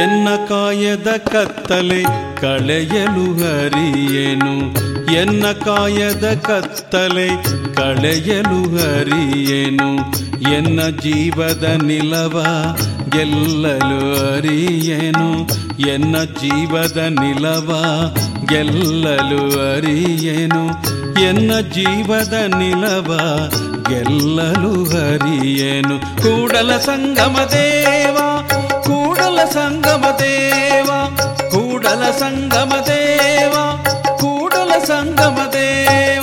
ಎನ್ನ ಕಾಯದ ಕತ್ತಲೆ ಕಳೆಯಲು ಹರಿಯೇನು ಎನ್ನ ಕಾಯದ ಕತ್ತಲೆ ಕಳೆಯಲು ಹರಿಯೇನು ಎನ್ನ ಜೀವದ ನಿಲವ ಗೆಲ್ಲಲು ಅರಿಯೇನು ಎನ್ನ ಜೀವದ ನಿಲವ ಗೆಲ್ಲಲು ಅರಿಯೇನು ಎನ್ನ ಜೀವದ ನಿಲವ ಗೆಲ್ಲಲು ಹರಿಯೇನು ಕೂಡಲ ಸಂಗಮ ದೇವ ಕೂಡಲ ಸಂಗಮ ದೇವ ಕೂಡಲ ಸಂಗಮ ದೇವ ಕೂಡಲ ಸಂಗಮ ದೇವ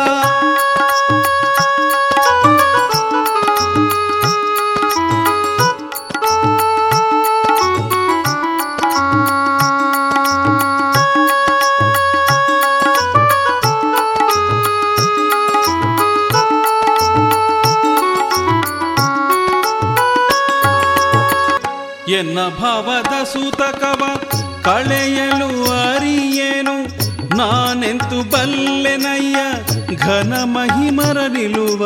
ಎನ್ನ ಭಾವದ ಸೂತಕವ ಕಳೆಯಲು ಅರಿಯೇನು ನಾನೆಂತು ಬಲ್ಲೆನಯ್ಯ ಘನ ಮಹಿಮರ ನಿಲುವ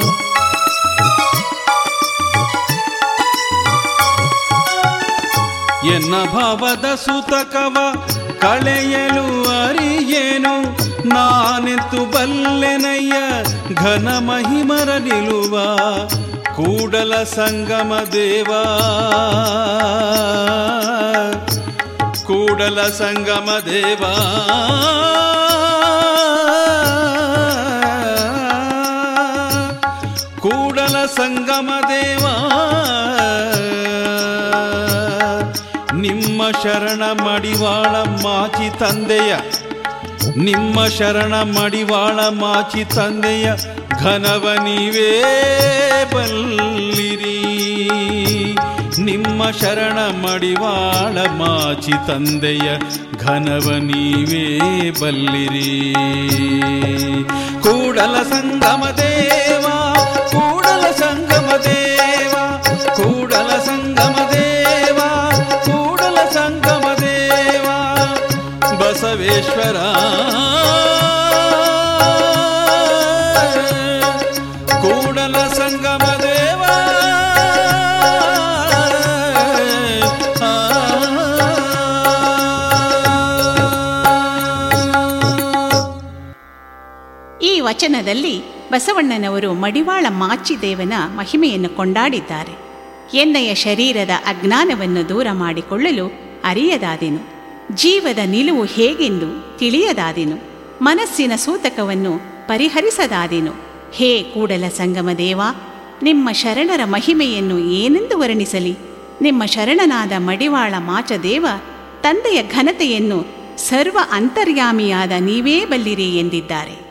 ಎನ್ನ ಭಾವದ ಸೂತಕವ ಕಳೆಯಲು ಅರಿಯೇನು ನಾನೆಂತು ಬಲ್ಲೆನಯ್ಯ ಘನ ಮಹಿಮರ ನಿಲುವ ಕೂಡಲ ಸಂಗಮ ದೇವ ಕೂಡಲ ಸಂಗಮ ದೇವ ಕೂಡಲ ಸಂಗಮ ದೇವ ನಿಮ್ಮ ಶರಣ ಮಡಿವಾಳ ಮಾಚಿ ತಂದೆಯ ನಿಮ್ಮ ಶರಣ ಮಡಿವಾಳ ಮಾಚಿ ತಂದೆಯ ಘನವ ನೀವೇ ಬಲ್ಲಿರಿ ನಿಮ್ಮ ಶರಣ ಮಡಿವಾಳ ಮಾಚಿ ತಂದೆಯ ಘನವ ನೀವೇ ಬಲ್ಲಿರಿ ಕೂಡಲ ಸಂಗಮ ದೇವ ಕೂಡಲ ಸಂಗಮ ದೇವ ಕೂಡಲ ಸಂಗಮ ದೇವ ಕೂಡಲ ಸಂಗಮ ದೇವ ಬಸವೇಶ್ವರ ಕೂಡಲ ಸಂಗಮ ದೇವ ಈ ವಚನದಲ್ಲಿ ಬಸವಣ್ಣನವರು ಮಡಿವಾಳ ಮಾಚಿದೇವನ ಮಹಿಮೆಯನ್ನು ಕೊಂಡಾಡಿದ್ದಾರೆ ಎನ್ನಯ ಶರೀರದ ಅಜ್ಞಾನವನ್ನು ದೂರ ಮಾಡಿಕೊಳ್ಳಲು ಅರಿಯದಾದೆನು ಜೀವದ ನಿಲುವು ಹೇಗೆಂದು ತಿಳಿಯದಾದೆನು ಮನಸ್ಸಿನ ಸೂತಕವನ್ನು ಪರಿಹರಿಸದಾದೆನು ಹೇ ಕೂಡಲ ಸಂಗಮ ದೇವ ನಿಮ್ಮ ಶರಣರ ಮಹಿಮೆಯನ್ನು ಏನೆಂದು ವರ್ಣಿಸಲಿ ನಿಮ್ಮ ಶರಣನಾದ ಮಡಿವಾಳ ಮಾಚದೇವ ತಂದೆಯ ಘನತೆಯನ್ನು ಸರ್ವ ಅಂತರ್ಯಾಮಿಯಾದ ನೀವೇ ಬಲ್ಲಿರಿ ಎಂದಿದ್ದಾರೆ